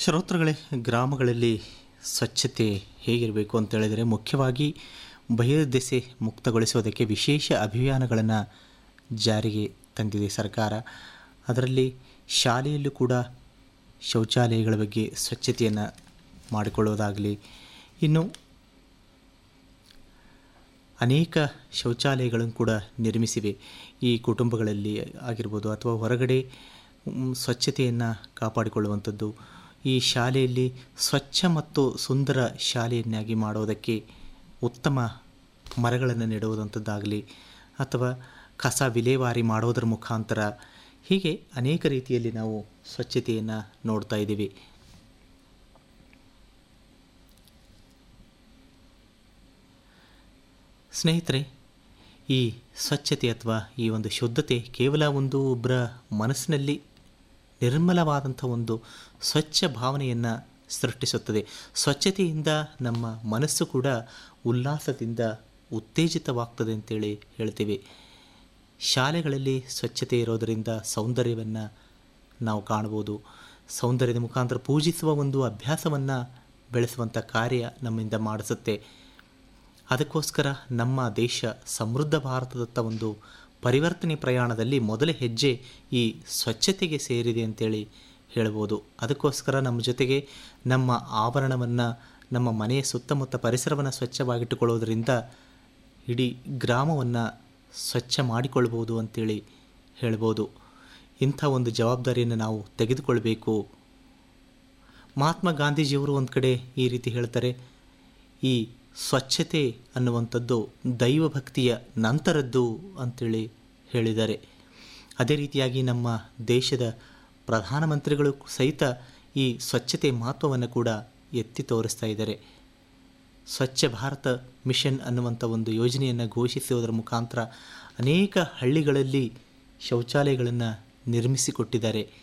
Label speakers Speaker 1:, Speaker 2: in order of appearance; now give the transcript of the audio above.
Speaker 1: ಶ್ರೋತೃಗಳೇ ಗ್ರಾಮಗಳಲ್ಲಿ ಸ್ವಚ್ಛತೆ ಹೇಗಿರಬೇಕು ಅಂತ ಹೇಳಿದರೆ ಮುಖ್ಯವಾಗಿ ಬಹಿರ್ದೆಸೆ ಮುಕ್ತಗೊಳಿಸೋದಕ್ಕೆ ವಿಶೇಷ ಅಭಿಯಾನಗಳನ್ನು ಜಾರಿಗೆ ತಂದಿದೆ ಸರ್ಕಾರ ಅದರಲ್ಲಿ ಶಾಲೆಯಲ್ಲೂ ಕೂಡ ಶೌಚಾಲಯಗಳ ಬಗ್ಗೆ ಸ್ವಚ್ಛತೆಯನ್ನು ಮಾಡಿಕೊಳ್ಳೋದಾಗಲಿ ಇನ್ನು ಅನೇಕ ಶೌಚಾಲಯಗಳನ್ನು ಕೂಡ ನಿರ್ಮಿಸಿವೆ ಈ ಕುಟುಂಬಗಳಲ್ಲಿ ಆಗಿರ್ಬೋದು ಅಥವಾ ಹೊರಗಡೆ ಮ್, ಸ್ವಚ್ಛತೆಯನ್ನು ಕಾಪಾಡಿಕೊಳ್ಳುವಂಥದ್ದು ಈ ಶಾಲೆಯಲ್ಲಿ ಸ್ವಚ್ಛ ಮತ್ತು ಸುಂದರ ಶಾಲೆಯನ್ನಾಗಿ ಮಾಡೋದಕ್ಕೆ ಉತ್ತಮ ಮರಗಳನ್ನು ನೆಡುವುದಂಥದ್ದಾಗಲಿ ಅಥವಾ ಕಸ ವಿಲೇವಾರಿ ಮಾಡೋದರ ಮುಖಾಂತರ ಹೀಗೆ ಅನೇಕ ರೀತಿಯಲ್ಲಿ ನಾವು ಸ್ವಚ್ಛತೆಯನ್ನು ನೋಡ್ತಾ ಇದ್ದೀವಿ ಸ್ನೇಹಿತರೆ ಈ ಸ್ವಚ್ಛತೆ ಅಥವಾ ಈ ಒಂದು ಶುದ್ಧತೆ ಕೇವಲ ಒಂದು ಒಬ್ಬರ ಮನಸ್ಸಿನಲ್ಲಿ ನಿರ್ಮಲವಾದಂಥ ಒಂದು ಸ್ವಚ್ಛ ಭಾವನೆಯನ್ನು ಸೃಷ್ಟಿಸುತ್ತದೆ ಸ್ವಚ್ಛತೆಯಿಂದ ನಮ್ಮ ಮನಸ್ಸು ಕೂಡ ಉಲ್ಲಾಸದಿಂದ ಉತ್ತೇಜಿತವಾಗ್ತದೆ ಅಂತೇಳಿ ಹೇಳ್ತೀವಿ ಶಾಲೆಗಳಲ್ಲಿ ಸ್ವಚ್ಛತೆ ಇರೋದರಿಂದ ಸೌಂದರ್ಯವನ್ನು ನಾವು ಕಾಣ್ಬೋದು ಸೌಂದರ್ಯದ ಮುಖಾಂತರ ಪೂಜಿಸುವ ಒಂದು ಅಭ್ಯಾಸವನ್ನು ಬೆಳೆಸುವಂಥ ಕಾರ್ಯ ನಮ್ಮಿಂದ ಮಾಡಿಸುತ್ತೆ ಅದಕ್ಕೋಸ್ಕರ ನಮ್ಮ ದೇಶ ಸಮೃದ್ಧ ಭಾರತದತ್ತ ಒಂದು ಪರಿವರ್ತನೆ ಪ್ರಯಾಣದಲ್ಲಿ ಮೊದಲ ಹೆಜ್ಜೆ ಈ ಸ್ವಚ್ಛತೆಗೆ ಸೇರಿದೆ ಅಂತೇಳಿ ಹೇಳ್ಬೋದು ಅದಕ್ಕೋಸ್ಕರ ನಮ್ಮ ಜೊತೆಗೆ ನಮ್ಮ ಆವರಣವನ್ನು ನಮ್ಮ ಮನೆಯ ಸುತ್ತಮುತ್ತ ಪರಿಸರವನ್ನು ಸ್ವಚ್ಛವಾಗಿಟ್ಟುಕೊಳ್ಳೋದರಿಂದ ಇಡೀ ಗ್ರಾಮವನ್ನು ಸ್ವಚ್ಛ ಮಾಡಿಕೊಳ್ಬೋದು ಅಂತೇಳಿ ಹೇಳ್ಬೋದು ಇಂಥ ಒಂದು ಜವಾಬ್ದಾರಿಯನ್ನು ನಾವು ತೆಗೆದುಕೊಳ್ಬೇಕು ಮಹಾತ್ಮ ಗಾಂಧೀಜಿಯವರು ಒಂದು ಕಡೆ ಈ ರೀತಿ ಹೇಳ್ತಾರೆ ಈ ಸ್ವಚ್ಛತೆ ಅನ್ನುವಂಥದ್ದು ದೈವಭಕ್ತಿಯ ನಂತರದ್ದು ಅಂತೇಳಿ ಹೇಳಿದ್ದಾರೆ ಅದೇ ರೀತಿಯಾಗಿ ನಮ್ಮ ದೇಶದ ಪ್ರಧಾನಮಂತ್ರಿಗಳು ಸಹಿತ ಈ ಸ್ವಚ್ಛತೆ ಮಹತ್ವವನ್ನು ಕೂಡ ಎತ್ತಿ ತೋರಿಸ್ತಾ ಇದ್ದಾರೆ ಸ್ವಚ್ಛ ಭಾರತ ಮಿಷನ್ ಅನ್ನುವಂಥ ಒಂದು ಯೋಜನೆಯನ್ನು ಘೋಷಿಸುವುದರ ಮುಖಾಂತರ ಅನೇಕ ಹಳ್ಳಿಗಳಲ್ಲಿ ಶೌಚಾಲಯಗಳನ್ನು ನಿರ್ಮಿಸಿಕೊಟ್ಟಿದ್ದಾರೆ